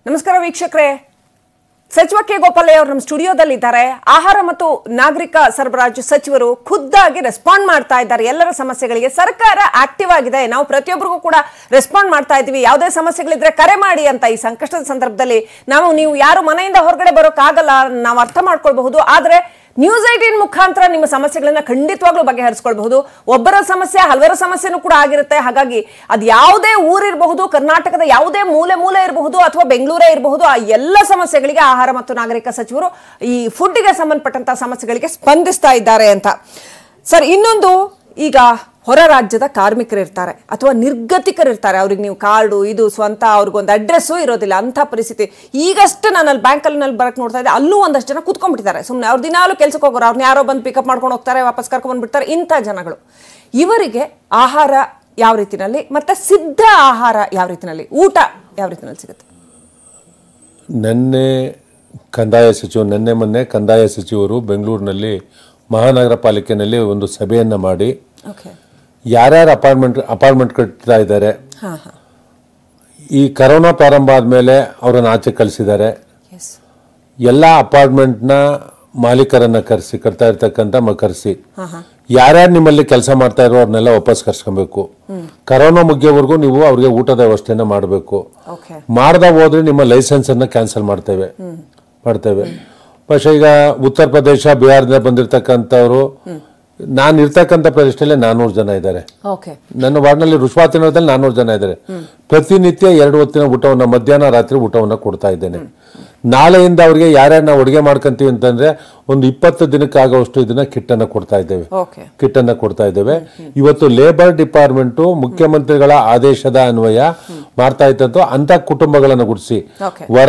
ನಮಸ್ಕಾರ ವೀಕ್ಷಕರೇ ಸಚಿವ ಕೆ ಗೋಪಾಲಯ್ಯ ಅವರು ನಮ್ಮ ಸ್ಟುಡಿಯೋದಲ್ಲಿದ್ದಾರೆ ಆಹಾರ ಮತ್ತು ನಾಗರಿಕ ಸರಬರಾಜು ಸಚಿವರು ಖುದ್ದಾಗಿ ರೆಸ್ಪಾಂಡ್ ಮಾಡ್ತಾ ಇದ್ದಾರೆ ಎಲ್ಲರ ಸಮಸ್ಯೆಗಳಿಗೆ ಸರ್ಕಾರ ಆಕ್ಟಿವ್ ಆಗಿದೆ ನಾವು ಪ್ರತಿಯೊಬ್ಬರಿಗೂ ಕೂಡ ರೆಸ್ಪಾಂಡ್ ಮಾಡ್ತಾ ಇದ್ದೀವಿ ಯಾವುದೇ ಸಮಸ್ಯೆಗಳಿದ್ರೆ ಕರೆ ಮಾಡಿ ಅಂತ ಈ ಸಂಕಷ್ಟದ ಸಂದರ್ಭದಲ್ಲಿ ನಾವು ನೀವು ಯಾರು ಮನೆಯಿಂದ ಹೊರಗಡೆ ಬರೋಕ್ಕಾಗಲ್ಲ ನಾವು ಅರ್ಥ ಮಾಡ್ಕೊಳ್ಬಹುದು ಆದ್ರೆ ನ್ಯೂಸ್ ಏಟೀನ್ ಮುಖಾಂತರ ನಿಮ್ಮ ಸಮಸ್ಯೆಗಳನ್ನ ಖಂಡಿತವಾಗ್ಲೂ ಬಗೆಹರಿಸ್ಕೊಳ್ಬಹುದು ಒಬ್ಬರ ಸಮಸ್ಯೆ ಹಲವರ ಸಮಸ್ಯೆನೂ ಕೂಡ ಆಗಿರುತ್ತೆ ಹಾಗಾಗಿ ಅದು ಯಾವುದೇ ಊರಿರಬಹುದು ಕರ್ನಾಟಕದ ಯಾವುದೇ ಮೂಲೆ ಮೂಲೆ ಇರಬಹುದು ಅಥವಾ ಬೆಂಗಳೂರೇ ಇರಬಹುದು ಆ ಎಲ್ಲ ಸಮಸ್ಯೆಗಳಿಗೆ ಆಹಾರ ಮತ್ತು ನಾಗರಿಕ ಸಚಿವರು ಈ ಫುಡ್ಗೆ ಸಂಬಂಧಪಟ್ಟಂತ ಸಮಸ್ಯೆಗಳಿಗೆ ಸ್ಪಂದಿಸ್ತಾ ಇದ್ದಾರೆ ಅಂತ ಸರ್ ಇನ್ನೊಂದು ಈಗ ಹೊರ ರಾಜ್ಯದ ಕಾರ್ಮಿಕರು ಇರ್ತಾರೆ ಅಥವಾ ನಿರ್ಗತಿಕರಿರ್ತಾರೆ ಅವ್ರಿಗೆ ನೀವು ಕಾರ್ಡು ಇದು ಸ್ವಂತ ಅವ್ರಿಗೊಂದು ಅಡ್ರೆಸ್ಸು ಇರೋದಿಲ್ಲ ಅಂಥ ಪರಿಸ್ಥಿತಿ ಈಗಷ್ಟು ನಾನು ಅಲ್ಲಿ ಬ್ಯಾಂಕಲ್ಲಿ ನಲ್ಲಿ ಬರಕ್ಕೆ ನೋಡ್ತಾ ಇದ್ದೆ ಅಲ್ಲೂ ಒಂದಷ್ಟು ಜನ ಕುತ್ಕೊಂಡ್ಬಿಟ್ಟಿದ್ದಾರೆ ಸುಮ್ಮನೆ ಅವ್ರು ದಿನಾಲು ಕೆಲ್ಸಕ್ಕೆ ಹೋಗೋರು ಅವ್ರನ್ನ ಯಾರೋ ಬಂದು ಪಿಕಪ್ ಮಾಡ್ಕೊಂಡು ಹೋಗ್ತಾರೆ ವಾಪಸ್ ಕರ್ಕೊಂಡು ಬಂದ್ಬಿಡ್ತಾರೆ ಇಂಥ ಜನಗಳು ಇವರಿಗೆ ಆಹಾರ ಯಾವ ರೀತಿನಲ್ಲಿ ಮತ್ತೆ ಸಿದ್ಧ ಆಹಾರ ಯಾವ ರೀತಿನಲ್ಲಿ ಊಟ ಯಾವ ರೀತಿನಲ್ಲಿ ಸಿಗುತ್ತೆ ನಿನ್ನೆ ಕಂದಾಯ ಸಚಿವರು ನಿನ್ನೆ ಮೊನ್ನೆ ಕಂದಾಯ ಸಚಿವರು ಬೆಂಗಳೂರಿನಲ್ಲಿ ಮಹಾನಗರ ಪಾಲಿಕೆಯಲ್ಲಿ ಒಂದು ಸಭೆಯನ್ನು ಮಾಡಿ ಓಕೆ ಯಾರ್ಯಾರು ಅಪಾರ್ಟ್ಮೆಂಟ್ ಅಪಾರ್ಟ್ಮೆಂಟ್ ಕಟ್ತಾ ಇದ್ದಾರೆ ಹಾಂ ಹಾಂ ಈ ಕರೋನಾ ಪ್ರಾರಂಭ ಆದಮೇಲೆ ಅವರನ್ನು ಆಚೆ ಕಳಿಸಿದ್ದಾರೆ ಎಸ್ ಎಲ್ಲ ಅಪಾರ್ಟ್ಮೆಂಟ್ನ ಮಾಲೀಕರನ್ನ ಕರೆಸಿ ಕಟ್ತಾ ಇರ್ತಕ್ಕಂಥ ಮ ಕರೆಸಿ ಹಾಂ ಹಾಂ ಯಾರ್ಯಾರು ನಿಮ್ಮಲ್ಲಿ ಕೆಲಸ ಮಾಡ್ತಾ ಇರೋ ಅವ್ರನ್ನೆಲ್ಲ ವಾಪಸ್ ಕರ್ಸ್ಕೊಬೇಕು ಕರೋನಾ ಮುಗಿಯೋವರೆಗೂ ನೀವು ಅವ್ರಿಗೆ ಊಟದ ವ್ಯವಸ್ಥೆನ ಮಾಡಬೇಕು ಓಕೆ ಮಾಡ್ದ ಹೋದ್ರೆ ನಿಮ್ಮ ಲೈಸೆನ್ಸ್ ಅನ್ನ ಕ್ಯಾನ್ಸಲ್ ಮಾಡ್ತೇವೆ ಮಾಡ್ತೇವೆ പക്ഷേ ಈಗ ಉತ್ತರ ಪ್ರದೇಶ ಬಿಹಾರದಿಂದ ಬಂದಿರತಕ್ಕಂಥವ್ರು ನಾನು ಇರ್ತಕ್ಕಂಥ ಪ್ರದೇಶದಲ್ಲಿ ನಾನ್ನೂರು ಜನ ಇದ್ದಾರೆ ಓಕೆ ನನ್ನ ವಾರ್ಡ್ನಲ್ಲಿ ರುಶ್ವಾತಿ ನಗರದಲ್ಲಿ ನಾನ್ನೂರು ಜನ ಇದ್ದಾರೆ ಪ್ರತಿನಿತ್ಯ ಎರಡು ಹೊತ್ತಿನ ಊಟವನ್ನ ಮಧ್ಯಾಹ್ನ ರಾತ್ರಿ ಊಟವನ್ನ ಕೊಡ್ತಾ ಇದ್ದೇನೆ ನಾಳೆಯಿಂದ ಅವ್ರಿಗೆ ಯಾರ್ಯಾರು ನಾವು ಅಡುಗೆ ಮಾಡ್ಕೊಂತೀವಿ ಅಂತಂದ್ರೆ ಒಂದು ಇಪ್ಪತ್ತು ದಿನಕ್ಕಾಗುವಷ್ಟು ಇದನ್ನ ಕಿಟ್ಟನ್ನು ಕೊಡ್ತಾ ಇದ್ದೇವೆ ಓಕೆ ಕಿಟ್ ಅನ್ನ ಕೊಡ್ತಾ ಇದ್ದೇವೆ ಇವತ್ತು ಲೇಬರ್ ಡಿಪಾರ್ಟ್ಮೆಂಟ್ ಮುಖ್ಯಮಂತ್ರಿಗಳ ಆದೇಶದ ಅನ್ವಯ ಮಾಡ್ತಾ ಇದ್ದದ್ದು ಅಂತ ಕುಟುಂಬಗಳನ್ನು ಗುಡಿಸಿ Okay. ಹೊರ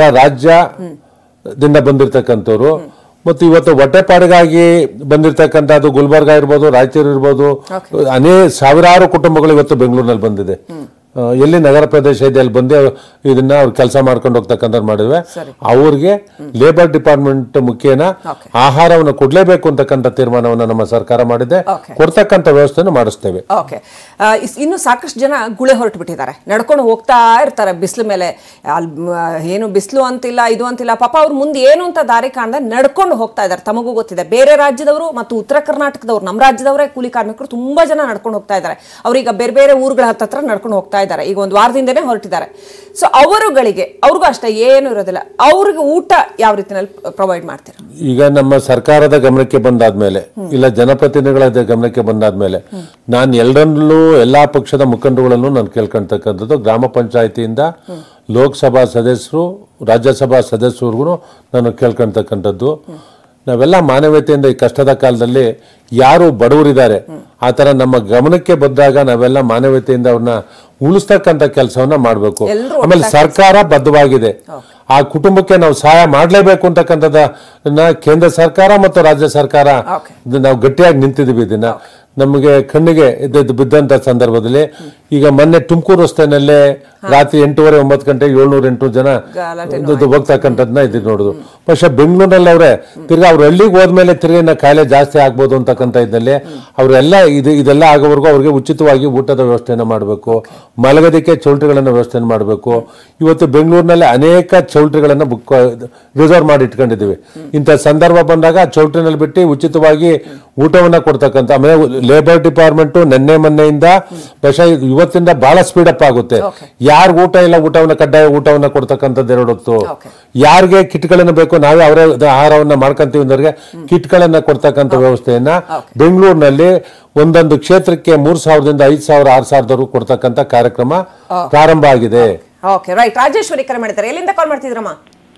ರಾಜ್ಯದಿಂದ ಬಂದಿರತಕ್ಕಂಥವ್ರು ಮತ್ತು ಇವತ್ತು ಹೊಟ್ಟೆಪಾಡಿಗಾಗಿ ಬಂದಿರತಕ್ಕಂಥದ್ದು ಗುಲ್ಬರ್ಗ ಇರ್ಬೋದು ರಾಯಚೂರು ಇರ್ಬೋದು ಅನೇ ಸಾವಿರಾರು ಕುಟುಂಬಗಳು ಇವತ್ತು ಬೆಂಗಳೂರಿನಲ್ಲಿ ಬಂದಿದೆ ಆ, ಎಲ್ಲಿ ನಗರ ಪ್ರದೇಶ ಇದೆ ಅಲ್ಲಿ ಬಂದು ಇದನ್ನ ಅವ್ರು ಕೆಲಸ ಮಾಡ್ಕೊಂಡು ಹೋಗ್ತಕ್ಕಂಥ ಮಾಡಿದ್ವಿ ಸರಿ. ಅವ್ರಿಗೆ ಲೇಬರ್ ಡಿಪಾರ್ಟ್ಮೆಂಟ್ ಮುಖೇನ Okay. ಆಹಾರವನ್ನು ಕೊಡ್ಲೇಬೇಕು ಅಂತಕ್ಕಂಥ ತೀರ್ಮಾನವನ್ನು ನಮ್ಮ ಸರ್ಕಾರ ಮಾಡಿದೆ Okay. ಕೊಡ್ತಕ್ಕಂಥ ವ್ಯವಸ್ಥೆಯನ್ನು ಮಾಡಿಸ್ತೇವೆ ಓಕೆ ಆ, ಇಸ್- ಇನ್ನು ಸಾಕಷ್ಟು ಜನ ಗುಳೆ ಹೊರಟು ಬಿಟ್ಟಿದ್ದಾರೆ ನಡ್ಕೊಂಡು ಹೋಗ್ತಾ ಇರ್ತಾರೆ ಬಿಸಿಲು ಮೇಲೆ ಅಲ್ಲಿ ಮ್, ಏನು ಬಿಸಿಲು ಅಂತಿಲ್ಲ ಇದು ಅಂತಿಲ್ಲ ಪಾಪ ಅವ್ರು ಮುಂದೆ ಏನು ಅಂತ ದಾರಿ ಕಾಣದೆ ನಡ್ಕೊಂಡು ಹೋಗ್ತಾ ಇದ್ದಾರೆ ತಮಗೂ ಗೊತ್ತಿದೆ ಬೇರೆ ರಾಜ್ಯದವರು ಮತ್ತು ಉತ್ತರ ಕರ್ನಾಟಕದವರು ನಮ್ಮ ರಾಜ್ಯದವರೇ ಕೂಲಿ ಕಾರ್ಮಿಕರು ತುಂಬಾ ಜನ ನಡ್ಕೊಂಡು ಹೋಗ್ತಾ ಇದ್ದಾರೆ ಅವ್ರೀಗ ಬೇರೆ ಬೇರೆ ಊರುಗಳ ಹತ್ತತ್ರ ನಡ್ಕೊಂಡು ಹೋಗ್ತಾ ಇದ್ದಾರೆ ಈಗ ಒಂದು ವಾರದಿಂದನೇ ಹೊರಟಿದ್ದಾರೆ ಸೊ ಅವರುಗಳಿಗೆ ಅವ್ರಿಗೂ ಅಷ್ಟೇ ಏನು ಇರೋದಿಲ್ಲ ಅವ್ರಿಗೆ ಊಟ ಯಾವ ರೀತಿನಲ್ಲಿ ಪ್ರೊವೈಡ್ ಮಾಡ್ತೀರಾ ಈಗ ನಮ್ಮ ಸರ್ಕಾರದ ಗಮನಕ್ಕೆ ಬಂದಾದ್ಮೇಲೆ ಇಲ್ಲ ಜನಪ್ರತಿನಿಧಿಗಳ ಗಮನಕ್ಕೆ ಬಂದಾದ್ಮೇಲೆ ನಾನು ಎಲ್ಲರಲ್ಲೂ ಎಲ್ಲಾ ಪಕ್ಷದ ಮುಖಂಡರುಗಳನ್ನು ನಾನು ಕೇಳ್ಕೊಳ್ತಕ್ಕಂಥದ್ದು ಗ್ರಾಮ ಪಂಚಾಯತಿಯಿಂದ ಲೋಕಸಭಾ ಸದಸ್ಯರು ರಾಜ್ಯಸಭಾ ಸದಸ್ಯರಿಗೂ ನಾನು ಕೇಳ್ಕೊಳ್ತಕ್ಕಂಥದ್ದು ನಾವೆಲ್ಲ ಮಾನವೀಯತೆಯಿಂದ ಈ ಕಷ್ಟದ ಕಾಲದಲ್ಲಿ ಯಾರು ಬಡವರಿದ್ದಾರೆ ಆ ಥರ ನಮ್ಮ ಗಮನಕ್ಕೆ ಬಂದಾಗ ನಾವೆಲ್ಲ ಮಾನವೀಯತೆಯಿಂದ ಅವ್ರನ್ನ ಉಳಿಸ್ತಕ್ಕಂಥ ಕೆಲಸವನ್ನ ಮಾಡಬೇಕು ಎಲ್ರೂ ಆಮೇಲೆ ಸರ್ಕಾರ ಬದ್ಧವಾಗಿದೆ ಆ ಕುಟುಂಬಕ್ಕೆ ನಾವು ಸಹಾಯ ಮಾಡಲೇಬೇಕು ಅಂತಕ್ಕಂಥದ್ದನ್ನ ಕೇಂದ್ರ ಸರ್ಕಾರ ಮತ್ತು ರಾಜ್ಯ ಸರ್ಕಾರ Okay. ಇದು ನಾವು ಗಟ್ಟಿಯಾಗಿ ನಿಂತಿದ್ದೀವಿ ಇದನ್ನ ನಮಗೆ ಕಣ್ಣಿಗೆ ಇದ್ದದ್ದು ಬಿದ್ದಂತ ಸಂದರ್ಭದಲ್ಲಿ ಈಗ ಮೊನ್ನೆ ತುಮಕೂರು ರಸ್ತೆನಲ್ಲೇ ರಾತ್ರಿ ಎಂಟೂವರೆ ಒಂಬತ್ತು ಗಂಟೆ ಏಳ್ನೂರ ಎಂಟು ಜನ ಗಲಾಟೆ ಇದು ಹೋಗ್ತಕ್ಕಂಥದ್ದನ್ನ ಇದು ನೋಡುದು പക്ഷെ ಬೆಂಗಳೂರಿನಲ್ಲಿ ಅವ್ರೆ ತಿರ್ಗಾ ಅವ್ರ ಹಳ್ಳಿಗೆ ಹೋದ್ಮೇಲೆ ತಿರ್ಗಿ ಇನ್ನ ಕಾಯಿಲೆ ಜಾಸ್ತಿ ಆಗ್ಬೋದು ಅಂತಕ್ಕಂಥ ಇದ್ದಲ್ಲಿ ಅವರೆಲ್ಲ ಇದು ಇದೆಲ್ಲ ಆಗೋವರೆಗೂ ಅವ್ರಿಗೆ ಉಚಿತವಾಗಿ ಊಟದ ವ್ಯವಸ್ಥೆಯನ್ನು ಮಾಡಬೇಕು ಮಲಗೋದಕ್ಕೆ ಚೌಲ್ಟ್ರಿಗಳನ್ನ ವ್ಯವಸ್ಥೆಯನ್ನು ಮಾಡಬೇಕು ಇವತ್ತು ಬೆಂಗಳೂರಿನಲ್ಲಿ ಅನೇಕ ಚೌಲ್ಟ್ರಿಗಳನ್ನ ಬುಕ್ ರಿಸರ್ವ್ ಮಾಡಿ ಇಟ್ಕೊಂಡಿದ್ದೀವಿ ಇಂಥ ಸಂದರ್ಭ ಬಂದಾಗ ಆ ಚೌಲ್ಟ್ರಿನಲ್ಲಿ ಬಿಟ್ಟು ಉಚಿತವಾಗಿ ಊಟವನ್ನ ಕೊಡ್ತಕ್ಕಂಥ ಆಮೇಲೆ ಲೇಬರ್ ಡಿಪಾರ್ಟ್ಮೆಂಟ್ ನೆನ್ನೆ ಮೊನ್ನೆಯಿಂದ ಬಹುಶಃ ಇದು ಇವತ್ತಿಂದ ಬಹಳ ಸ್ಪೀಡ್ ಅಪ್ ಆಗುತ್ತೆ Okay. ಯಾರಿಗ ಊಟ ಇಲ್ಲ ಊಟವನ್ನ ಕಡ್ಡಾಯ ಊಟವನ್ನ ಕೊಡ್ತಕ್ಕಂಥದ್ದು ಎರಡು ಹೊತ್ತು Okay. ಯಾರಿಗೆ ಕಿಟ್ಗಳನ್ನ ಬೇಕು ನಾವೇ ಅವರೇ ಆಹಾರವನ್ನ ಮಾಡ್ಕೊಂತೀವಿ ಅಂದವ್ರಿಗೆ ಕಿಟ್ಗಳನ್ನ ಕೊಡ್ತಕ್ಕಂಥ ವ್ಯವಸ್ಥೆಯನ್ನ ಬೆಂಗಳೂರಿನಲ್ಲಿ ಒಂದೊಂದು ಕ್ಷೇತ್ರಕ್ಕೆ ಮೂರ್ ಸಾವಿರದಿಂದ ಐದ್ ಸಾವಿರ ಆರ್ ಸಾವಿರದವರೆಗೂ ಕೊಡ್ತಕ್ಕಂಥ ಕಾರ್ಯಕ್ರಮ ಪ್ರಾರಂಭ ಆಗಿದೆ ಓಕೆ ರೈಟ್ ರಾಜೇಶ್ವರಿ ಕರೆ ಮಾಡಿದ್ದಾರೆ ಎಲ್ಲಿಂದ ಕಾಲ್ ಮಾಡ್ತಿದ್ರಮ್ಮ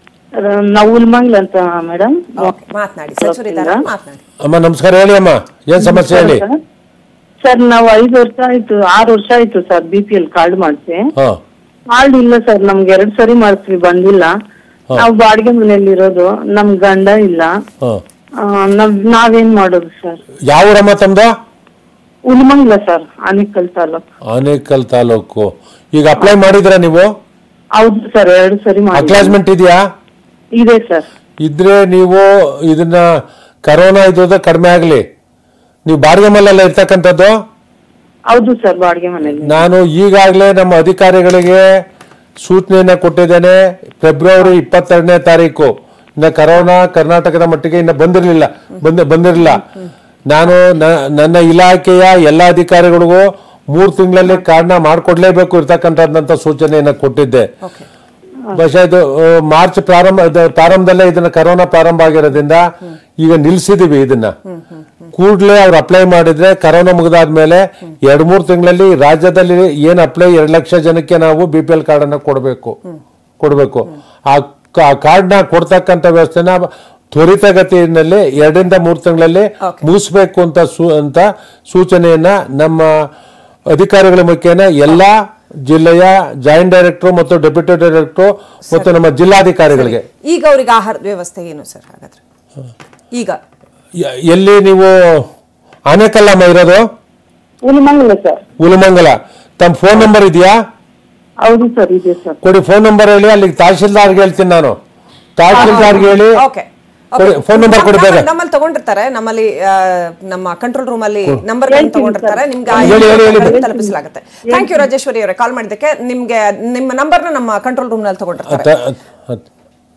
ನಾವು ಉಲ್ಮಂಗ್ಲ್ ಅಂತ ಮೇಡಮ್ ಓಕೆ ಮಾತನಾಡಿ ಸಚಿವರು ಇದ್ದಾರೆ ಮಾತನಾಡಿ ಅಮ್ಮ ನಮಸ್ಕಾರ ಹೇಳಿ ಅಮ್ಮ ಏನ್ ಸಮಸ್ಯೆ ಹೇಳಿ ಸರ್ ನಾವು ಐದು ವರ್ಷ ಆಯ್ತು ಆರು ವರ್ಷ ಆಯ್ತು sir B P L card ಮಾಡಿಸಿ ಹಾ ಕಾರ್ಡ್ ಇಲ್ಲ ಸರ್ ನಮ್ಗೆ ಎರಡ್ ಸರಿ ಮಾಡಿಸ್ವಿ ಬಂದಿಲ್ಲ ನಾವು ಬಾಡಿಗೆ ಮನೆಯಲ್ಲಿ ಇರೋದು ನಮ್ ಗಂಡ ಇಲ್ಲ ಹಾ ಆ, ನಾವ್ ನಾವೇನ್ ಮಾಡೋದು ಸರ್ ಯಾವ ಊರಮ್ಮ ತಮ್ದ ಉಲ್ಮಂಗ್ಲ ಸರ್ ಆನೇಕಲ್ ತಾಲೂಕ್ ಆನೇಕಲ್ ತಾಲೂಕು ಈಗ ಅಪ್ಲೈ ಮಾಡಿದ್ರ ನೀವು ಹೌದು ಸರ್ ಎರಡು ಸರಿ ಮಾಡಿ ಅಕ್ಲಾಸ್ಮೆಂಟ್ ಇದೆಯಾ ಇದೆ ಸರ್ ಇದ್ರೆ ನೀವು ಇದನ್ನ ಕರೋನಾ ಇದ್ದದ ಕಡಿಮೆ ಆಗಲಿ ನೀವು ಬಾಡಿಗೆ ಮನೆಯಲ್ಲ ಇರ್ತಕ್ಕಂಥದ್ದು ಹೌದು ಸರ್ ಬಾಡಿಗೆ ಮನೆಯಲ್ಲಿ ನಾನು ಈಗಾಗಲೇ ನಮ್ಮ ಅಧಿಕಾರಿಗಳಿಗೆ ಸೂಚನೆಯನ್ನ ಕೊಟ್ಟಿದ್ದೇನೆ ಫೆಬ್ರವರಿ ಇಪ್ಪತ್ತೆರಡನೇ ತಾರೀಕು ಇನ್ನ ಕರೋನಾ ಕರ್ನಾಟಕದ ಮಟ್ಟಿಗೆ ಇನ್ನ ಬಂದಿರಲಿಲ್ಲ ಬಂದ ಬಂದಿರಲಿಲ್ಲ ನಾನು ನ- ನನ್ನ ಇಲಾಖೆಯ ಎಲ್ಲ ಅಧಿಕಾರಿಗಳಿಗೂ ಮೂರು ತಿಂಗಳಲ್ಲಿ ಕಾರಣ ಮಾಡಿಕೊಡ್ಲೇಬೇಕು ಇರ್ತಕ್ಕಂಥದ್ದಂತ ಸೂಚನೆಯನ್ನ ಕೊಟ್ಟಿದ್ದೆ ಓಕೆ ಬಹುಶಃ ಇದು ಆ, ಮಾರ್ಚ್ ಪ್ರಾರಂಭ ಇದು ಪ್ರಾರಂಭದಲ್ಲೇ ಇದನ್ನ ಕರೋನಾ ಪ್ರಾರಂಭ ಆಗಿರೋದ್ರಿಂದ ಈಗ ನಿಲ್ಸಿದೀವಿ ಇದನ್ನ ಕೂಡಲೇ ಅವ್ರು ಅಪ್ಲೈ ಮಾಡಿದ್ರೆ ಕರೋನಾ ಮುಗಿದಾದ್ಮೇಲೆ ಎರಡ್ ಮೂರು ತಿಂಗಳಲ್ಲಿ ರಾಜ್ಯದಲ್ಲಿ ಏನ್ ಅಪ್ಲೈ ಎರಡ್ ಲಕ್ಷ ಜನಕ್ಕೆ ನಾವು ಬಿ ಪಿ ಎಲ್ ಕಾರ್ಡ್ ಅನ್ನ ಕೊಡಬೇಕು ಕೊಡಬೇಕು ಆ ಕಾರ್ಡ್ನ ಕೊಡ್ತಕ್ಕಂಥ ವ್ಯವಸ್ಥೆನ ತ್ವರಿತಗತಿಯಲ್ಲಿ ಎರಡರಿಂದ ಮೂರು ತಿಂಗಳಲ್ಲಿ Okay. ಮುಗಿಸ್ಬೇಕು ಅಂತ ಸೂ- ಅಂತ ಸೂಚನೆಯನ್ನ ನಮ್ಮ ಅಧಿಕಾರಿಗಳ ಮುಖೇನ ಎಲ್ಲಾ ಜಿಲ್ಲೆಯ ಜಾಯಿಂಟ್ ಡೈರೆಕ್ಟರ್ ಮತ್ತು ಡೆಪ್ಯೂಟಿ ಡೈರೆಕ್ಟರ್ ಮತ್ತು ನಮ್ಮ ಜಿಲ್ಲಾಧಿಕಾರಿಗಳಿಗೆ ಈಗ ಅವ್ರಿಗೆ ಆಹಾರದ ವ್ಯವಸ್ಥೆ ಏನು ಸರ್ ಹಾಗಾದ್ರೆ ಈಗ ಯ- ಎಲ್ಲಿ ನೀವು ಆನೆಕಲ್ಲಮ್ಮ ಇರೋದು ಉಲ್ಮಂಗಲ ಸರ್ ಉಲಮಂಗಲ ತಮ್ಮ ಫೋನ್ ನಂಬರ್ ಇದೆಯಾ ಹೌದು ಸರ್ ಇದೆ ಸರ್ ಕೊಡಿ ಫೋನ್ ನಂಬರ್ ಹೇಳಿ ಅಲ್ಲಿಗೆ ತಹಶೀಲ್ದಾರ್ಗೆ ಹೇಳ್ತೀನಿ ನಾನು ತಹಶೀಲ್ದಾರ್ಗೆ ಹೇಳಿ ಓಕೆ ಕೊಡಿ ಫೋನ್ ನಂಬರ್ ಕೊಡಿ ಬೇಗ ನಮ್ಮಲ್ಲಿ ತಗೊಂಡಿರ್ತಾರೆ ನಮ್ಮಲ್ಲಿ ಆ, ನಮ್ಮ ಕಂಟ್ರೋಲ್ ರೂಮ್ ಅಲ್ಲಿ ನಂಬರ್ ತಗೊಂಡಿರ್ತಾರೆ ನಿಮ್ಗೆ ಆ ಹೇಳಿ, ಹೇಳಿ, ಹೇಳಿ. ನಂಬರ್ನ ತಲುಪಿಸಲಾಗುತ್ತೆ ಥ್ಯಾಂಕ್ ಯು ರಾಜೇಶ್ವರಿ ಅವರೇ ಕಾಲ್ ಮಾಡಿದ್ದಕ್ಕೆ ನಿಮ್ಗೆ ನಿಮ್ಮ ನಂಬರ್ನ ನಮ್ಮ ಕಂಟ್ರೋಲ್ ರೂಮ್ ನಲ್ಲಿ ತಗೊಂಡಿರ್ತಾರೆ ಅತ್ತ- ಅತ್-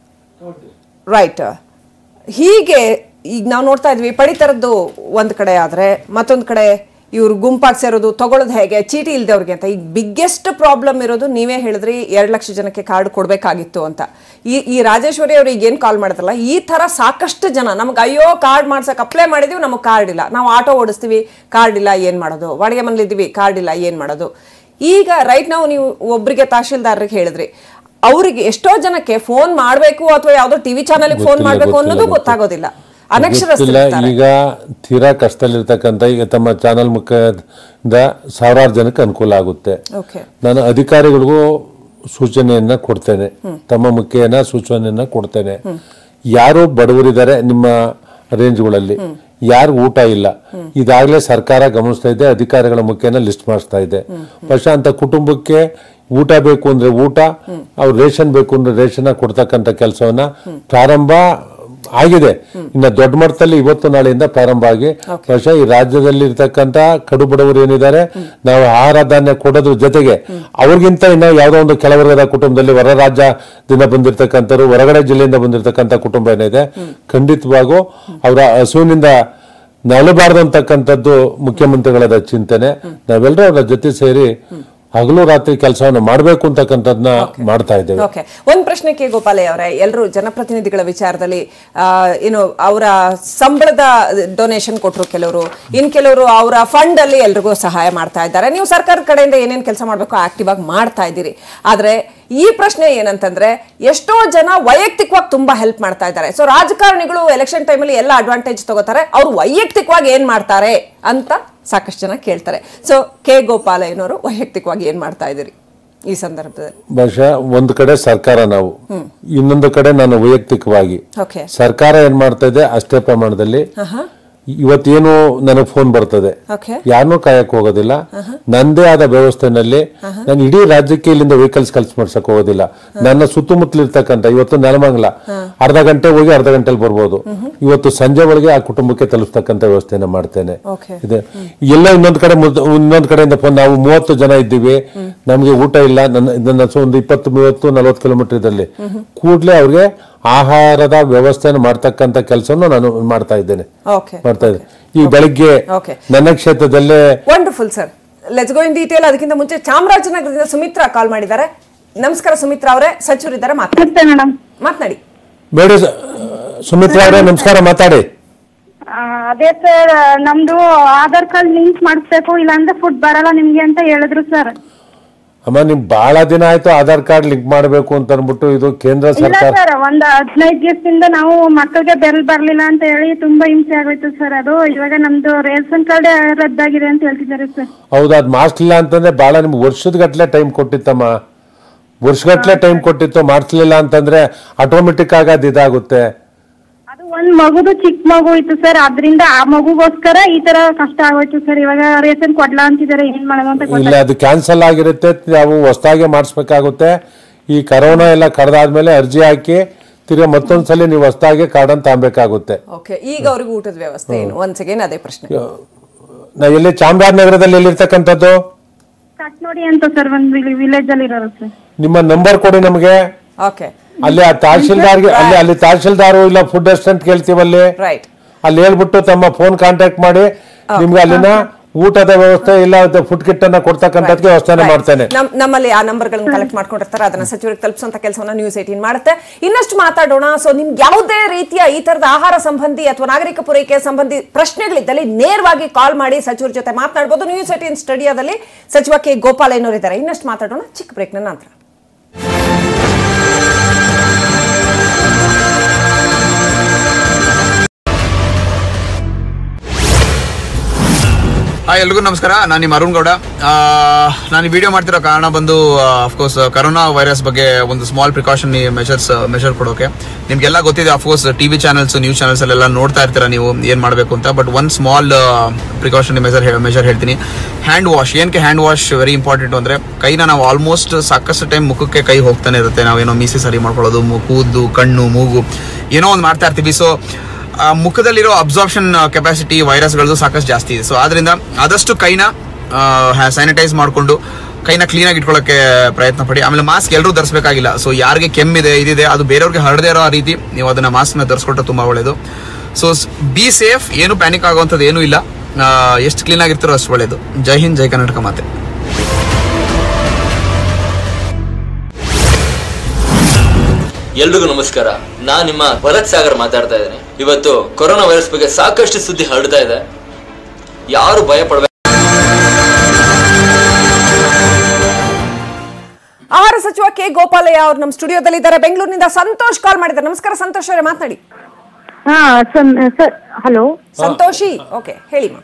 ರೈಟ್ ಹೀಗೆ ಈಗ ನಾವು ನೋಡ್ತಾ ಇದ್ವಿ ಪಡಿತರದ್ದು ಒಂದ್ ಕಡೆ ಆದ್ರೆ ಮತ್ತೊಂದ್ ಕಡೆ ಇವ್ರು ಗುಂಪಾಗಿ ಸೇರೋದು ತಗೊಳ್ಳೋದು ಹೇಗೆ ಚೀಟಿ ಇಲ್ದವ್ರಿಗೆ ಅಂತ ಈಗ ಬಿಗ್ಗೆಸ್ಟ್ ಪ್ರಾಬ್ಲಮ್ ಇರೋದು ನೀವೇ ಹೇಳಿದ್ರಿ ಎರಡು ಲಕ್ಷ ಜನಕ್ಕೆ ಕಾರ್ಡ್ ಕೊಡಬೇಕಾಗಿತ್ತು ಅಂತ ಈ ಈ ರಾಜೇಶ್ವರಿ ಅವ್ರು ಈಗ ಏನು ಕಾಲ್ ಮಾಡಿದ್ರಲ್ಲ ಈ ಥರ ಸಾಕಷ್ಟು ಜನ ನಮ್ಗೆ ಅಯ್ಯೋ ಕಾರ್ಡ್ ಮಾಡ್ಸಕ್ಕೆ ಅಪ್ಲೈ ಮಾಡಿದೀವಿ ನಮಗೆ ಕಾರ್ಡ್ ಇಲ್ಲ ನಾವು ಆಟೋ ಓಡಿಸ್ತೀವಿ ಕಾರ್ಡ್ ಇಲ್ಲ ಏನು ಮಾಡೋದು ಬಾಡಿಗೆ ಮನೇಲಿದ್ದೀವಿ ಕಾರ್ಡ್ ಇಲ್ಲ ಏನು ಮಾಡೋದು ಈಗ ರೈಟ್ ನಾವು ನೀವು ಒಬ್ಬರಿಗೆ ತಹಶೀಲ್ದಾರ್ರಿಗೆ ಹೇಳಿದ್ರಿ ಅವರಿಗೆ ಎಷ್ಟೋ ಜನಕ್ಕೆ ಫೋನ್ ಮಾಡಬೇಕು ಅಥವಾ ಯಾವುದೋ ಟಿವಿ ಚಾನಲ್ ಫೋನ್ ಗೊತ್ತಿಲ್ಲ, ಮಾಡಬೇಕು ಗೊತ್ತಿಲ್ಲ, ಅನ್ನೋದು ಗೊತ್ತಿಲ್ಲ. ಗೊತ್ತಾಗೋದಿಲ್ಲ ಗೊತ್ತಿಲ್ಲ ಅನಕ್ಷರಸ್ಥರಿರ್ತಾರೆ ಈಗ ತೀರಾ ಕಷ್ಟದಲ್ಲಿರ್ತಕ್ಕಂಥ ಈಗ ತಮ್ಮ ಚಾನಲ್ ಮುಖದಿಂದ ಸಾವಿರಾರು ಜನಕ್ಕೆ ಅನುಕೂಲ ಆಗುತ್ತೆ ಓಕೆ ನಾನು ಅಧಿಕಾರಿಗಳಿಗೂ ಸೂಚನೆಯನ್ನ ಕೊಡ್ತೇನೆ ತಮ್ಮ ಮುಖೇನ ಸೂಚನೆಯನ್ನ ಕೊಡ್ತೇನೆ ಯಾರು ಬಡವರಿದ್ದಾರೆ ನಿಮ್ಮ ರೇಂಜ್ಗಳಲ್ಲಿ ಯಾರು ಊಟ ಇಲ್ಲ ಇದಾಗಲೇ ಸರ್ಕಾರ ಗಮನಿಸ್ತಾ ಇದೆ ಅಧಿಕಾರಿಗಳ ಮುಖೇನ ಲಿಸ್ಟ್ ಮಾಡಿಸ್ತಾ ಇದೆ പക്ഷെ ಅಂತ ಕುಟುಂಬಕ್ಕೆ ಊಟ ಬೇಕು ಅಂದ್ರೆ ಊಟ ಅವ್ರು ರೇಷನ್ ಬೇಕು ಅಂದ್ರೆ ರೇಷನ್ ಕೊಡ್ತಕ್ಕಂಥ ಕೆಲಸವನ್ನ ಪ್ರಾರಂಭ ಆಗಿದೆ ಇನ್ನ ದೊಡ್ಡ ಮಟ್ಟದಲ್ಲಿ ಇವತ್ತು ನಾಳೆಯಿಂದ ಪ್ರಾರಂಭ ಆಗಿ ಬಹುಶಃ ಈ ರಾಜ್ಯದಲ್ಲಿ ಇರ್ತಕ್ಕಂತ ಕಡು ಬಡವರು ಏನಿದ್ದಾರೆ ನಾವು ಆಹಾರ ಧಾನ್ಯ ಕೊಡೋದ್ರ ಜೊತೆಗೆ ಅವ್ರಿಗಿಂತ ಇನ್ನ ಯಾವುದೋ ಒಂದು ಕೆಳವರ್ಗದ ಕುಟುಂಬದಲ್ಲಿ ಹೊರ ರಾಜ್ಯದಿಂದ ಬಂದಿರತಕ್ಕಂಥವ್ರು ಹೊರಗಡೆ ಜಿಲ್ಲೆಯಿಂದ ಬಂದಿರತಕ್ಕಂಥ ಕುಟುಂಬ ಏನಿದೆ ಖಂಡಿತವಾಗೂ ಅವರ ಹಸುವಿನಿಂದ ನಲಬಾರ್ದು ಅಂತಕ್ಕಂಥದ್ದು ಮುಖ್ಯಮಂತ್ರಿಗಳದ ಚಿಂತನೆ ನಾವೆಲ್ಲರೂ ಅವರ ಜೊತೆ ಸೇರಿ ಹಗಲು ರಾತ್ರಿ ಕೆಲಸವನ್ನು ಮಾಡಬೇಕು ಅಂತಕ್ಕಂಥದ್ದನ್ನ ಮಾಡ್ತಾ ಇದ್ದೇವೆ ಓಕೆ ಒಂದ್ ಪ್ರಶ್ನೆ ಕೆ ಗೋಪಾಲಯ್ಯ ಅವರೇ ಎಲ್ಲರೂ ಜನಪ್ರತಿನಿಧಿಗಳ ವಿಚಾರದಲ್ಲಿ ಆ, ಏನು ಅವರ ಸಂಬಳದ ಡೊನೇಷನ್ ಕೊಟ್ಟರು ಕೆಲವರು ಇನ್ ಕೆಲವರು ಅವರ ಫಂಡ್ ಅಲ್ಲಿ ಎಲ್ರಿಗೂ ಸಹಾಯ ಮಾಡ್ತಾ ಇದ್ದಾರೆ ನೀವು ಸರ್ಕಾರದ ಕಡೆಯಿಂದ ಏನೇನ್ ಕೆಲಸ ಮಾಡಬೇಕು ಆಕ್ಟಿವ್ ಆಗಿ ಮಾಡ್ತಾ ಇದ್ದೀರಿ ಆದ್ರೆ ಈ ಪ್ರಶ್ನೆ ಏನಂತಂದ್ರೆ ಎಷ್ಟೋ ಜನ ವೈಯಕ್ತಿಕವಾಗಿ ತುಂಬಾ ಹೆಲ್ಪ್ ಮಾಡ್ತಾ ಇದ್ದಾರೆ ಸೊ ರಾಜಕಾರಣಿಗಳು ಎಲೆಕ್ಷನ್ ಟೈಮಲ್ಲಿ ಎಲ್ಲ ಅಡ್ವಾಂಟೇಜ್ ತಗೋತಾರೆ ಅವ್ರು ವೈಯಕ್ತಿಕವಾಗಿ ಏನ್ ಮಾಡ್ತಾರೆ ಅಂತ ಸಾಕಷ್ಟು ಜನ ಕೇಳ್ತಾರೆ ಸೊ ಕೆ ಗೋಪಾಲಯ್ಯನವರು ವೈಯಕ್ತಿಕವಾಗಿ ಏನ್ ಮಾಡ್ತಾ ಇದ್ದೀರಿ ಈ ಸಂದರ್ಭದಲ್ಲಿ ಬಹುಶಃ ಒಂದು ಕಡೆ ಸರ್ಕಾರ ನಾವು ಇನ್ನೊಂದು ಕಡೆ ನಾನು ವೈಯಕ್ತಿಕವಾಗಿ ಓಕೆ ಸರ್ಕಾರ ಏನ್ ಮಾಡ್ತಾ ಇದೆ ಅಷ್ಟೇ ಪ್ರಮಾಣದಲ್ಲಿ ಇವತ್ತೇನು ನನಗೆ ಫೋನ್ ಬರ್ತದೆ ಓಕೆ ಯಾರನ್ನೂ ಕಾಯಕ್ ಹೋಗೋದಿಲ್ಲ ನಂದೇ ಆದ ವ್ಯವಸ್ಥೆನಲ್ಲಿ ನಾನು ಇಡೀ ರಾಜ್ಯಕ್ಕೆ ಇಲ್ಲಿಂದ ವೆಹಿಕಲ್ಸ್ ಕಲ್ಸ್ ಮಾಡ್ಸಕ್ ಹೋಗೋದಿಲ್ಲ ನನ್ನ ಸುತ್ತಮುತ್ತಲು ಇರ್ತಕ್ಕಂಥ ಇವತ್ತು ನೆಲಮಂಗಲ ಅರ್ಧ ಗಂಟೆ ಹೋಗಿ ಅರ್ಧ ಗಂಟೆಲಿ ಬರ್ಬೋದು ಇವತ್ತು ಸಂಜೆ ಒಳಗೆ ಆ ಕುಟುಂಬಕ್ಕೆ ತಲುಪಿಸ್ತಕ್ಕಂಥ ವ್ಯವಸ್ಥೆನ ಮಾಡ್ತೇನೆ ಓಕೆ ಇದೆ ಎಲ್ಲ ಇನ್ನೊಂದ್ ಕಡೆ ಮುದ್- ಇನ್ನೊಂದ್ ಕಡೆಯಿಂದ ಫೋನ್ ನಾವು ಮೂವತ್ತು ಜನ ಇದ್ದೀವಿ ನಮ್ಗೆ ಊಟ ಇಲ್ಲ ನನ್ನ ನನ್ನ ಹಸು ಒಂದು ಇಪ್ಪತ್ತು ಮೂವತ್ತು ನಲವತ್ತು ಕಿಲೋಮೀಟರ್ ಇದ್ದಲ್ಲಿ ಕೂಡ್ಲೇ ಅವ್ರಿಗೆ ಆಹಾರದ ವ್ಯವಸ್ಥೆಯನ್ನು ಮಾಡ್ತಕ್ಕಂಥ ಕೆಲಸವನ್ನು ನಾನು ಮಾಡ್ತಾ ಇದ್ದೇನೆ ಓಕೆ ಮಾಡ್ತಾ ಇದ್ದೇನೆ ಈ ಬೆಳಿಗ್ಗೆ Okay. ನನ್ನ ಕ್ಷೇತ್ರದಲ್ಲೇ wonderful sir let's go in detail ಅದಕ್ಕಿಂತ ಮುಂಚೆ ಚಾಮರಾಜನಗರದಿಂದ ಸುಮಿತ್ರಾ ಕಾಲ್ ಮಾಡಿದ್ದಾರೆ ನಮಸ್ಕಾರ ಸುಮಿತ್ರಾ ಅವರೇ ಸಚಿವರಿದ್ದಾರೆ ಮಾತಾಡಿ ನಮಸ್ತೆ ಮೇಡಮ್ ಮಾತನಾಡಿ ಬೇಡ ಸ- ಸುಮಿತ್ರಾ ಅವರೇ ನಮಸ್ಕಾರ ಮಾತಾಡಿ ಅದೇ ಸರ್ ನಮ್ದು ಆಧಾರ್ ಕಾರ್ಡ್ ಲಿಂಕ್ ಮಾಡಿಸ್ಬೇಕು ಇಲ್ಲಾಂದ್ರೆ ಫುಡ್ ಬರಲ್ಲ ನಿಮ್ಗೆ ಅಂತ ಹೇಳಿದ್ರು ಸರ್ ಅಮ್ಮ ನಿಮ್ ಬಹಳ ದಿನ ಆಯ್ತು ಆಧಾರ್ ಕಾರ್ಡ್ ಲಿಂಕ್ ಮಾಡಬೇಕು ಅಂತ ಅನ್ಬಿಟ್ಟು ಇದು ಕೇಂದ್ರ ಇಲ್ಲ ಸರ್ಕಾರ ಸರ್ ಒಂದ್ ಹದಿನೈದು ದಿವಸದಿಂದ ನಾವು ಮಕ್ಕಳಿಗೆ ಬೆಲ್ ಬರ್ಲಿಲ್ಲ ಅಂತ ಹೇಳಿ ತುಂಬಾ ಹಿಂಸೆ ಆಗೋಯ್ತು ಸರ್ ಅದು ಇವಾಗ ನಮ್ದು ರೇಷನ್ ಕಾರ್ಡ್ ರದ್ದಾಗಿದೆ ಅಂತ ಹೇಳ್ತಿದ್ದಾರೆ ಸರ್ ಹೌದು ಅದ್ ಮಾಡಿಸ್ಲಿಲ್ಲ ಅಂತಂದ್ರೆ ಬಹಳ ನಿಮ್ಗೆ ವರ್ಷದ ಗಟ್ಲೆ ಟೈಮ್ ಕೊಟ್ಟಿತ್ತಮ್ಮ ವರ್ಷಗಟ್ಲೆ ಟೈಮ್ ಕೊಟ್ಟಿತ್ತು ಮಾಡಿಸ್ಲಿಲ್ಲ ಅಂತಂದ್ರೆ ಆಟೋಮೆಟಿಕ್ ಆಗಿ ಅದು ಇದಾಗುತ್ತೆ ಅದು ಒಂದ್ ಮಗುದು ಚಿಕ್ಕ ಮಗು ಇತ್ತು ಸರ್ ಅದ್ರಿಂದ ಆ ಮಗುಗೋಸ್ಕರ ಈ ತರ ಕಷ್ಟ ಆಗೋಯ್ತು ಸರ್ ಇವಾಗ ರೇಷನ್ ಕೊಡ್ಲಾ ಅಂತಿದ್ದಾರೆ ಏನ್ ಮಾಡೋದು ಅಂತ ಇಲ್ಲ ಗೊತ್ತಾಗ್ತಿಲ್ಲ ಅದು ಕ್ಯಾನ್ಸಲ್ ಆಗಿರುತ್ತೆ ನಾವು ಹೊಸದಾಗಿ ಮಾಡಿಸ್ಬೇಕಾಗುತ್ತೆ ಈ ಕರೋನಾ ಎಲ್ಲ ಕಡ್ದಾದ್ಮೇಲೆ ಅರ್ಜಿ ಹಾಕಿ ತಿರ್ಗಾ ಮತ್ತೊಂದ್ಸಲಿ ನೀವು ಹೊಸದಾಗಿ ಕಾರ್ಡ್ ಅಂತ ತಗೊಬೇಕಾಗುತ್ತೆ ಓಕೆ ಈಗ ಅವ್ರಿಗೆ ಊಟದ ವ್ಯವಸ್ಥೆ ಏನು ಒನ್ಸ್ ಅಗೇನ್ ಅದೇ ಪ್ರಶ್ನೆ ನಾವು ಎಲ್ಲಿ ಚಾಮರಾಜನಗರದಲ್ಲಿ ಎಲ್ಲಿರ್ತಕ್ಕಂಥದ್ದು ಕಟ್ ನೋಡಿ ಅಂತ ಸರ್ ಒಂದ್ ವಿಲೇಜ್ ಅಲ್ಲಿ ಇರೋರು ಸರ್ ನಿಮ್ಮ ನಂಬರ್ ಕೊಡಿ ನಮಗೆ ಓಕೆ ಅಲ್ಲಿ ಆ ತಹಶೀಲ್ದಾರ್ಗೆ ಅಲ್ಲಿ ಅಲ್ಲಿ ತಹಶೀಲ್ದಾರು ಇಲ್ಲ ಫುಡ್ ಅಸಿಸ್ಟೆಂಟ್ ಕೇಳ್ತೀವಲ್ಲಿ ರೈಟ್ ಅಲ್ಲಿ ಹೇಳ್ಬಿಟ್ಟು ತಮ್ಮ ಫೋನ್ ಕಾಂಟ್ಯಾಕ್ಟ್ ಮಾಡಿ ನಿಮ್ಗೆ ಅಲ್ಲಿನ ಊಟದ ವ್ಯವಸ್ಥೆ ಇಲ್ಲ ಫುಡ್ ಕಿಟ್ ಅನ್ನ ಕೊಡ್ತಕ್ಕಂಥದ್ಕೆ ವ್ಯವಸ್ಥೆನ ಮಾಡ್ತೇನೆ ನಮ್- ನಮ್ಮಲ್ಲಿ ಆ ನಂಬರ್ಗಳನ್ನ ಕಲೆಕ್ಟ್ ಮಾಡ್ಕೊಂಡಿರ್ತಾರೆ ಅದನ್ನ ಸಚಿವರಿಗೆ ತಲುಪಿಸುವಂತ ಕೆಲಸವನ್ನ ನ್ಯೂಸ್ ಏಟೀನ್ ಮಾಡುತ್ತೆ ಇನ್ನಷ್ಟು ಮಾತಾಡೋಣ ಸೊ ನಿಮ್ಗೆ ಯಾವುದೇ ರೀತಿಯ ಈ ತರದ ಆಹಾರ ಸಂಬಂಧಿ ಅಥವಾ ನಾಗರಿಕ ಪೂರೈಕೆ ಸಂಬಂಧಿ ಪ್ರಶ್ನೆಗಳಿದ್ದಲ್ಲಿ ನೇರವಾಗಿ ಕಾಲ್ ಮಾಡಿ ಸಚಿವರ ಜೊತೆ ಮಾತನಾಡಬಹುದು ನ್ಯೂಸ್ ಏಟೀನ್ ಸ್ಟುಡಿಯೋದಲ್ಲಿ ಸಚಿವ ಕೆ ಗೋಪಾಲಯ್ಯನವರು ಇದ್ದಾರೆ ಇನ್ನಷ್ಟು ಮಾತಾಡೋಣ ಚಿಕ್ಕ ಬ್ರೇಕ್ನ ನಂತರ ಹಾಯ್ ಎಲ್ರಿಗೂ ನಮಸ್ಕಾರ ನಾನು ನಿಮ್ಮ ಅರುಣ್ ಗೌಡ ಆ, ನಾನು ಈ ವಿಡಿಯೋ ಮಾಡ್ತಿರೋ ಕಾರಣ ಬಂದು ಅಫ್ಕೋರ್ಸ್ ಕರೋನಾ ವೈರಸ್ ಬಗ್ಗೆ ಒಂದು ಸ್ಮಾಲ್ ಪ್ರಿಕಾಷನ್ ಮೆಷರ್ಸ್ ಮೆಷರ್ ಕೊಡೋಕೆ ನಿಮ್ಗೆಲ್ಲ ಗೊತ್ತಿದೆ of course TV channels news channels ಅಲ್ಲೆಲ್ಲ ನೋಡ್ತಾ ಇರ್ತೀರಾ ನೀವು ಏನ್ ಮಾಡಬೇಕು ಅಂತ but one small precaution measure measure ಹೇಳ್ತೀನಿ ಹ್ಯಾಂಡ್ ವಾಶ್ ಏನಕ್ಕೆ ಹ್ಯಾಂಡ್ ವಾಶ್ ವೆರಿ ಇಂಪಾರ್ಟೆಂಟ್ ಅಂದ್ರೆ ಕೈನ ನಾವು ಆಲ್ಮೋಸ್ಟ್ ಸಾಕಷ್ಟು ಟೈಮ್ ಮುಖಕ್ಕೆ ಕೈ ಹೋಗ್ತಾನೆ ಇರುತ್ತೆ ನಾವೇನೋ ಮೀಸೆ ಸರಿ ಮಾಡ್ಕೊಳ್ಳೋದು ಮು- ಕೂದಲು ಕಣ್ಣು ಮೂಗು ಏನೋ ಒಂದು ಮಾಡ್ತಾ ಇರ್ತೀವಿ ಸೊ ಆ, ಮುಖದಲ್ಲಿರೋ ಅಬ್ಸಾರ್ಪ್ಷನ್ ಕೆಪಾಸಿಟಿ ವೈರಸ್ಗಳದ್ದು ಸಾಕಷ್ಟು ಜಾಸ್ತಿ ಇದೆ ಸೊ ಆದ್ರಿಂದ ಆದಷ್ಟು ಕೈನ ಸ್ಯಾನಿಟೈಸ್ ಮಾಡಿಕೊಂಡು ಕೈನ ಕ್ಲೀನಾಗಿ ಇಟ್ಕೊಳ್ಳೋಕೆ ಪ್ರಯತ್ನ ಪಡಿ ಆಮೇಲೆ ಮಾಸ್ಕ್ ಎಲ್ಲರೂ ಧರಿಸಬೇಕಾಗಿಲ್ಲ ಸೊ ಯಾರಿಗೆ ಕೆಮ್ಮಿದೆ ಇದಿದೆ ಅದು ಬೇರೆಯವ್ರಿಗೆ ಹರಡದೇ ಇರೋ ರೀತಿ ನೀವು ಅದನ್ನ ಮಾಸ್ಕ್ನ ಧರಿಸ್ಕೊಟ್ರೆ ತುಂಬಾ ಒಳ್ಳೇದು ಸೊ ಬಿ ಸೇಫ್ ಏನು ಪ್ಯಾನಿಕ್ ಆಗುವಂಥದ್ದು ಏನೂ ಇಲ್ಲ ಆ, ಎಷ್ಟು ಕ್ಲೀನ್ ಆಗಿರ್ತಾರೋ ಅಷ್ಟು ಒಳ್ಳೇದು ಜೈ ಹಿಂದ್ ಜೈ ಕರ್ನಾಟಕ ಮಾತೆ ಎಲ್ರಿಗೂ ನಮಸ್ಕಾರ ನಾನ್ ನಿಮ್ಮ ಭರತ್ ಸಾಗರ್ ಮಾತಾಡ್ತಾ ಇದ್ದೇನೆ ಇವತ್ತು ಕೊರೋನಾ ವೈರಸ್ ಬಗ್ಗೆ ಸಾಕಷ್ಟು ಸುದ್ದಿ ಹರಡ್ತಾ ಇದೆ ಯಾರು ಭಯ ಪಡಬೇಕು ಆಹಾರ ಸಚಿವ ಕೆ ಗೋಪಾಲಯ್ಯ ಅವರು ನಮ್ಮ ಸ್ಟುಡಿಯೋದಲ್ಲಿ ಇದ್ದಾರೆ ಬೆಂಗಳೂರಿನಿಂದ ಸಂತೋಷ್ ಕಾಲ್ ಮಾಡಿದ್ದಾರೆ ನಮಸ್ಕಾರ ಸಂತೋಷ್ ಅವರೇ ಮಾತನಾಡಿ ಹಾ ಸರ್ ಹಲೋ ಸಂತೋಷಿ ಓಕೆ ಹೇಳಿ ಮಾ.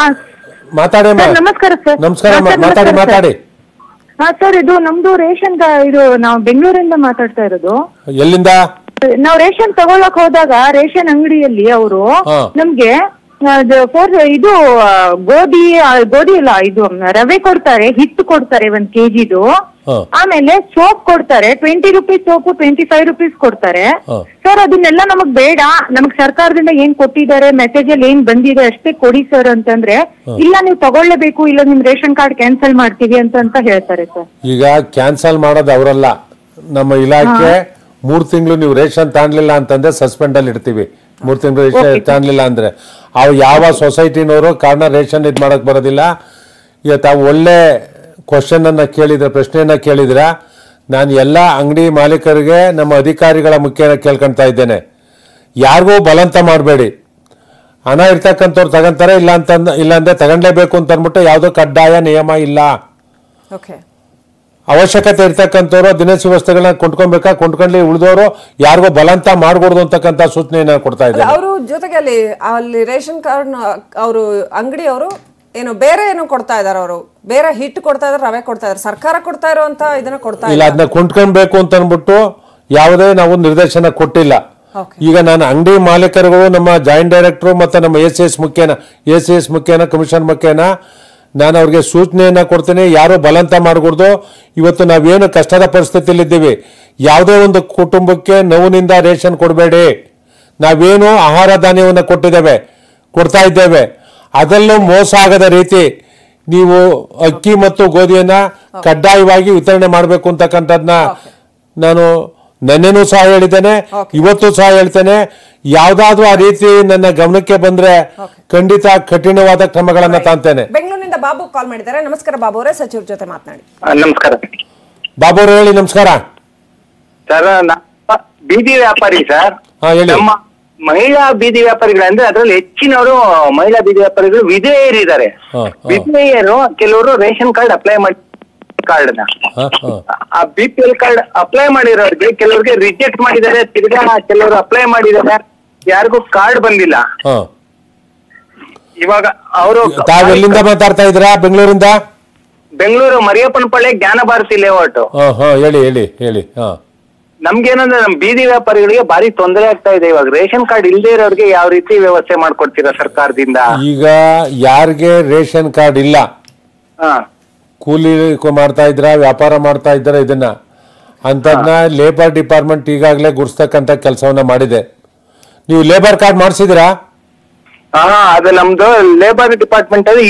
ಮಾತಾಡಿ ಅಮ್ಮ. ಸರ್, ನಮಸ್ಕಾರ ಸರ್. ನಮಸ್ಕಾರ ಹಾ, ಅಮ್ಮ. ಸರ್, ಮಾತಾಡಿ ನಮಸ್ಕಾರ ಮಾತಾಡಿ ಹಾ ಸರ್ ಇದು ನಮ್ದು ರೇಷನ್ ಕಾ- ಇದು ನಾವು ಬೆಂಗಳೂರಿಂದ ಮಾತಾಡ್ತಾ ಇರೋದು ಎಲ್ಲಿಂದ ನಾವು ರೇಷನ್ ತಗೊಳಕ್ ಹೋದಾಗ ರೇಷನ್ ಅಂಗಡಿಯಲ್ಲಿ ಅವರು ಹಾ. ನಮ್ಗೆ ಅದು ಫೋರ್ ಇದು ಆ, ಗೋಧಿ ಆ, ಗೋಧಿ ಇಲ್ಲ ಇದು ರವೆ ಕೊಡ್ತಾರೆ ಹಿಟ್ಟು ಕೊಡ್ತಾರೆ ಒಂದ್ ಕೆಜಿದು ಹಾ. ಆಮೇಲೆ ಸೋಪ್ ಕೊಡ್ತಾರೆ twenty rupees soap twenty five rupees ಕೊಡ್ತಾರೆ ಹಾ. ಸರ್ ಅದನ್ನೆಲ್ಲ ನಮಗ್ ಬೇಡ ನಮಗ್ ಸರ್ಕಾರದಿಂದ ಏನ್ ಕೊಟ್ಟಿದ್ದಾರೆ ಮೆಸೇಜ್ ಅಲ್ಲಿ ಏನ್ ಬಂದಿದೆ ಅಷ್ಟೇ ಕೊಡಿ ಸರ್ ಅಂತಂದ್ರೆ ಇಲ್ಲ ನೀವು ತಗೊಳ್ಳೇಬೇಕು ಇಲ್ಲ ನಿಮ್ ರೇಷನ್ ಕಾರ್ಡ್ ಕ್ಯಾನ್ಸಲ್ ಮಾಡ್ತೀವಿ ಅಂತ ಅಂತ ಹೇಳ್ತಾರೆ ಸರ್ ಈಗ ಕ್ಯಾನ್ಸಲ್ ಮಾಡೋದು ಅವರಲ್ಲ ನಮ್ಮ ಇಲಾಖೆ ಮೂರ್ ತಿಂಗಳು ನೀವು ರೇಷನ್ ತಾಣ್ಲಿಲ್ಲ ಅಂತಂದ್ರೆ ಸಸ್ಪೆಂಡ್ ಅಲ್ಲಿ ಇಡ್ತೀವಿ ಮೂರ್ ತಿಂಗಳು ರೇಷನ್ ತಾಣ್ಲಿಲ್ಲ ಅಂದ್ರೆ ಅವು ಯಾವ ಸೊಸೈಟಿನವರು ಕಾರಣ ರೇಷನ್ ಇದ್ ಮಾಡಕ್ ಬರೋದಿಲ್ಲ ಇವತ್ತು ಆ ಒಳ್ಳೆ ಕ್ವಶನ್ ಅನ್ನ ಕೇಳಿದ್ರೆ ಪ್ರಶ್ನೆಯನ್ನ ಕೇಳಿದ್ರ ನಾನು ಎಲ್ಲ ಅಂಗಡಿ ಮಾಲೀಕರಿಗೆ ನಮ್ಮ ಅಧಿಕಾರಿಗಳ ಮುಖ್ಯನ ಕೇಳ್ಕೊಂತಾ ಇದ್ದೇನೆ ಯಾರಿಗೂ ಬಲವಂತ ಮಾಡಬೇಡಿ ಹಣ ಇರ್ತಕ್ಕಂಥವ್ರು ತಗೊಂತಾರೆ ಇಲ್ಲ ಅಂತಂದ ಇಲ್ಲ ಅಂದ್ರೆ ತಗೊಂಡ್ಲೇಬೇಕು ಅಂತ ಅಂದ್ಬಿಟ್ಟು ಯಾವುದೋ ಕಡ್ಡಾಯ ನಿಯಮ ಇಲ್ಲ ಓಕೆ ಅವಶ್ಯಕತೆ ಇರ್ತಕ್ಕಂಥವ್ರು ದಿನಸಿ ವಸ್ತುಗಳನ್ನ ಕೊಂಡ್ಕೊಬೇಕಾ ಕೊಂಡ್ಕೊಂಡ್ಲಿ ಉಳಿದವರು ಯಾರಿಗೋ ಬಲವಂತ ಮಾಡ್ಕೊಡ್ದು ಅಂತಕ್ಕಂಥ ಸೂಚನೆಯನ್ನ ಕೊಡ್ತಾ ಇದ್ದಾರೆ ಅವರು ಜೊತೆಗೆ ಅಲ್ಲಿ ಅಲ್ಲಿ ರೇಷನ್ ಕಾರ್ಡ್ ಅವರು ಅಂಗಡಿ ಅವರು ಏನು ಬೇರೆ ಏನು ಕೊಡ್ತಾ ಇದಾರೆ ಅವರು ಬೇರೆ ಹಿಟ್ ಕೊಡ್ತಾ ಇದಾರೆ ರವೆ ಕೊಡ್ತಾ ಇದಾರೆ ಸರ್ಕಾರ ಕೊಡ್ತಾ ಇರುವಂತ ಇದನ್ನ ಕೊಡ್ತಾ ಇಲ್ಲ ಇಲ್ಲ ಅದನ್ನ ಕೊಂಡ್ಕೊಳ್ಬೇಕು ಅಂತ ಅನ್ಬಿಟ್ಟು ಯಾವುದೇ ನಾವು ನಿರ್ದೇಶನ ಕೊಟ್ಟಿಲ್ಲ Okay. ಈಗ ನಾನು ಅಂಗಡಿ ಮಾಲೀಕರುಗಳು ನಮ್ಮ ಜಾಯಿಂಟ್ ಡೈರೆಕ್ಟರ್ ಮತ್ತೆ ನಮ್ಮ ಎ ಸಿ ಎಸ್ ಮುಖ್ಯನ ಎ ಸಿ ಎಸ್ ಮುಖ್ಯನ ಕಮಿಷನ್ ಮುಖ್ಯನ ನಾನು ಅವ್ರಿಗೆ ಸೂಚನೆಯನ್ನ ಕೊಡ್ತೀನಿ ಯಾರು ಬಲವಂತ ಮಾಡಕೂಡ್ದು ಇವತ್ತು ನಾವೇನು ಕಷ್ಟದ ಪರಿಸ್ಥಿತಿಯಲ್ಲಿದ್ದೀವಿ ಯಾವುದೇ ಒಂದು ಕುಟುಂಬಕ್ಕೆ ನೋವಿನಿಂದ ರೇಷನ್ ಕೊಡಬೇಡಿ ನಾವೇನು ಆಹಾರ ಧಾನ್ಯವನ್ನು ಕೊಟ್ಟಿದ್ದೇವೆ ಕೊಡ್ತಾ ಇದ್ದೇವೆ ಅದರಲ್ಲೂ ಮೋಸ ಆಗದ ರೀತಿ ನೀವು ಅಕ್ಕಿ ಮತ್ತು ಗೋಧಿಯನ್ನ ಕಡ್ಡಾಯವಾಗಿ ವಿತರಣೆ ಮಾಡಬೇಕು ಅಂತಕ್ಕಂಥದ್ನ ನಾನು ನೆನ್ನೆನೂ ಸಹ ಹೇಳಿದ್ದೇನೆ ಇವತ್ತು ಸಹ ಹೇಳ್ತೇನೆ ಯಾವ್ದಾದ್ರು ಆ ರೀತಿ ನನ್ನ ಗಮನಕ್ಕೆ ಬಂದ್ರೆ ಖಂಡಿತ ಕಠಿಣವಾದ ಕ್ರಮಗಳನ್ನ ತಾಂತೇನೆ ಬೆಂಗಳೂರಿನಿಂದ ಬಾಬು ಕಾಲ್ ಮಾಡಿದ್ದಾರೆ ನಮಸ್ಕಾರ ಬಾಬು ಅವರೇ ಸಚಿವರ ಜೊತೆ ಮಾತನಾಡಿ ಆ, ನಮಸ್ಕಾರ ಬಾಬು ಅವರು ಹೇಳಿ ನಮಸ್ಕಾರ ಸರ್ ನಮ್ಮ ಬೀದಿ ವ್ಯಾಪಾರಿ ಸರ್ ಹಾ ಹೇಳಿ ನಮ್ಮ ಮಹಿಳಾ ಬೀದಿ ವ್ಯಾಪಾರಿಗಳಂದ್ರೆ ಅದ್ರಲ್ಲಿ ಹೆಚ್ಚಿನವರು ಮಹಿಳಾ ಬೀದಿ ವ್ಯಾಪಾರಿಗಳು ವಿಧೇಯರಿದ್ದಾರೆ ಹಾ, ಹಾ. ವಿಧೇಯರು ಕೆಲವರು ರೇಷನ್ ಕಾರ್ಡ್ ಅಪ್ಲೈ ಮಾಡಿ ಕಾರ್ಡ್ ನ ಹಾ, ಹಾ. ಆ B P L card apply ಮಾಡಿರೋರಿಗೆ ಕೆಲವ್ರಿಗೆ ರಿಜೆಕ್ಟ್ ಮಾಡಿದ್ದಾರೆ ತಿರ್ಗಾ ಕೆಲವರು ಅಪ್ಲೈ ಮಾಡಿದ್ದಾರೆ ಯಾರಿಗೂ ಕಾರ್ಡ್ ಬಂದಿಲ್ಲ ಹಾ. ಇವಾಗ ಅವರು ತಾವ್ ಎಲ್ಲಿಂದ ಮಾತಾಡ್ತಾ ಇದ್ದೀರಾ ಬೆಂಗಳೂರಿಂದ ಬೆಂಗಳೂರು ಮರಿಯಪ್ಪನಪಳ್ಳಿ ಜ್ಞಾನ ಭಾರತಿ ಲೇಔಟ್ ಹಾ ಹಾ ಹೇಳಿ ಹೇಳಿ ಹೇಳಿ ಹಾ ನಮ್ಗೇನಂದ್ರೆ ನಮ್ ಬೀದಿ ವ್ಯಾಪಾರಿಗಳಿಗೆ ಭಾರಿ ತೊಂದರೆ ಆಗ್ತಾ ಇದೆ ಇವಾಗ ರೇಷನ್ ಕಾರ್ಡ್ ಇಲ್ದೇ ಇರೋರಿಗೆ ಯಾವ ರೀತಿ ವ್ಯವಸ್ಥೆ ಮಾಡ್ಕೊಡ್ತೀರಾ ಸರ್ಕಾರದಿಂದ ಈಗ ಯಾರಿಗೆ ರೇಷನ್ ಕಾರ್ಡ್ ಇಲ್ಲ ಹಾ ಕೂಲಿ ಕ- ಮಾಡ್ತಾ ಇದ್ರ ವ್ಯಾಪಾರ ಮಾಡ್ತಾ ಇದ್ರ ಇದನ್ನ ಅಂತದ್ನ ಲೇಬರ್ ಡಿಪಾರ್ಟ್ಮೆಂಟ್ ಈಗಾಗಲೇ ಗುರ್ಸ್ತಕ್ಕಂಥ ಕೆಲಸವನ್ನ ಮಾಡಿದೆ ನೀವು ಲೇಬರ್ ಕಾರ್ಡ್ ಮಾಡಿಸಿದಿರಾ ಹಾ ಅದು ನಮ್ದು ಲೇಬರ್ ಡಿಪಾರ್ಟ್ಮೆಂಟ್ ಅಲ್ಲಿ